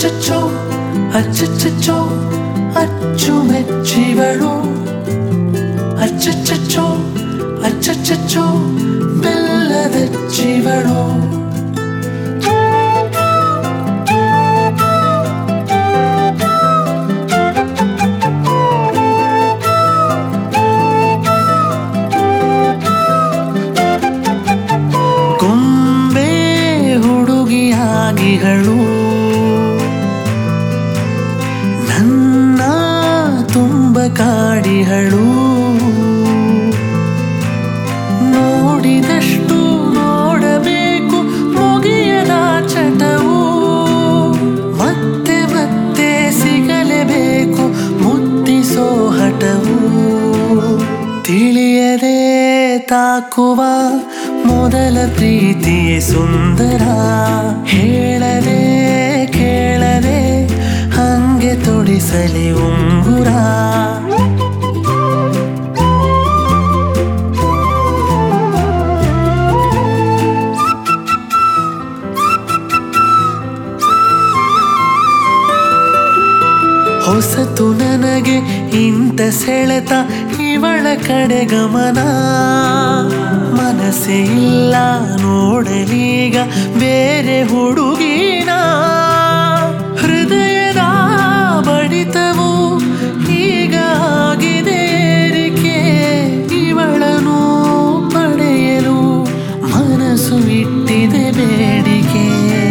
ಅಚ್ಚಚ್ಚೋ ಅಚ್ಚಚ್ಚಚ್ಚೋ ಅಚ್ಚುಮೆಚ್ಚಿವಳು ಅಚ್ಚಚ್ಚಚ್ಚೋ ಅಚ್ಚಚ್ಚಚ್ಚೋ ಬೆಲ್ಲದಚ್ಚಿವಳು ಗೊಂಬೆ ಹುಡುಗಿಯಾಗಿಗಳು ನನ್ನ ತುಂಬ ಕಾಡಿಹಳು ನೋಡಿದಷ್ಟು ನೋಡಬೇಕು ಮುಗಿಯದ ಚಟವು ಮತ್ತೆ ಮತ್ತೆ ಸಿಗಲೇಬೇಕು ಮುತ್ತಿಸೋ ಹಠವು ತಿಳಿಯದೆ ತಾಕುವ ಮೊದಲ ಪ್ರೀತಿಯೇ ಸುಂದರ ಹೇಳದೆ ಕೇಳದೆ ಹಂಗೆ ತೊಡಿಸಲಿ ಉಂಗುರ ಹೊಸತು ನನಗೆ ಇಂಥ ಸೆಳೆತ ಇವಳ ಕಡೆ ಗಮನ ಮನಸ್ಸೇ ಇಲ್ಲ ನೋಡಲೀಗ ಬೇರೆ ಹುಡುಗಿನ ಹೃದಯದ ಬಡಿತವು ಈಗ ಆಗಿದೆ ಏರಿಕೆ ಇವಳನು ಪಡೆಯಲು ಮನಸ್ಸು ಇಟ್ಟಿದೆ ಬೇಡಿಕೆ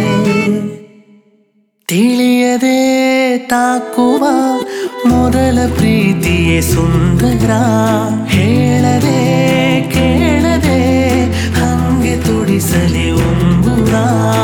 ತಿಳಿಯದೆ ತಾಕುವ ಮೊದಲ ಪ್ರೀತಿಯೇ ಸುಂದರ ಹೇಳದೆ ಕೇಳದೆ ಹಂಗೆ ತುಡಿಸಲಿ ಉಂಗುರ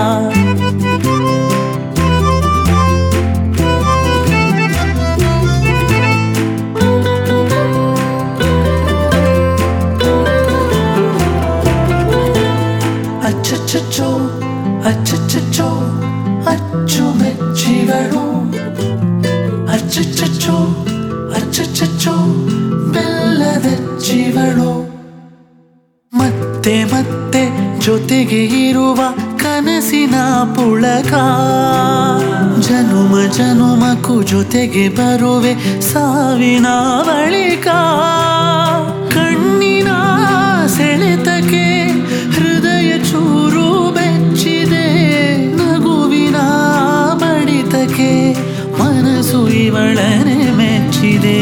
ಅಚ್ಚಚ್ಚಚ್ಚೋ ಅಚ್ಚಚ್ಚಚ್ಚೋ ಅಚ್ಚುಮೆಚ್ಚಿಗಳು ಅಚ್ಚಚ್ಚಚ್ಚೋ ಅಚ್ಚಚ್ಚಚ್ಚೋ ಬೆಲ್ಲದಚ್ಚಿವಳು ಮತ್ತೆ ಮತ್ತೆ ಜೊತೆಗೆ ಇರುವ ಕನಸಿನ ಪುಳಕ ಜನುಮ ಜನುಮಕ್ಕೂ ಜೊತೆಗೆ ಬರುವೆ ಸಾವಿನ ಬಳಿಕ ಕಣ್ಣಿನ ಸೆಳೆತಕ್ಕೆ ಹೃದಯ ಚೂರು ಬೆಚ್ಚಿದೆ ನಗುವಿನ ಬಡಿತಕ್ಕೆ ಮನಸ್ಸು ಇವಳನೆ ಮೆಚ್ಚಿದೆ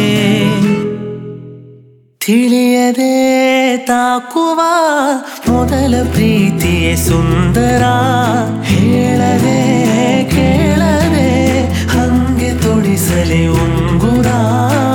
ತಿಳಿಯದೆ ತಾಕುವ ಮೊದಲ ಪ್ರೀತಿಯೇ ಸುಂದರ ಹೇಳದೆ ಕೇಳದೆ ಹಂಗೆ ತೊಡಿಸಲಿ ಉಂಗುರ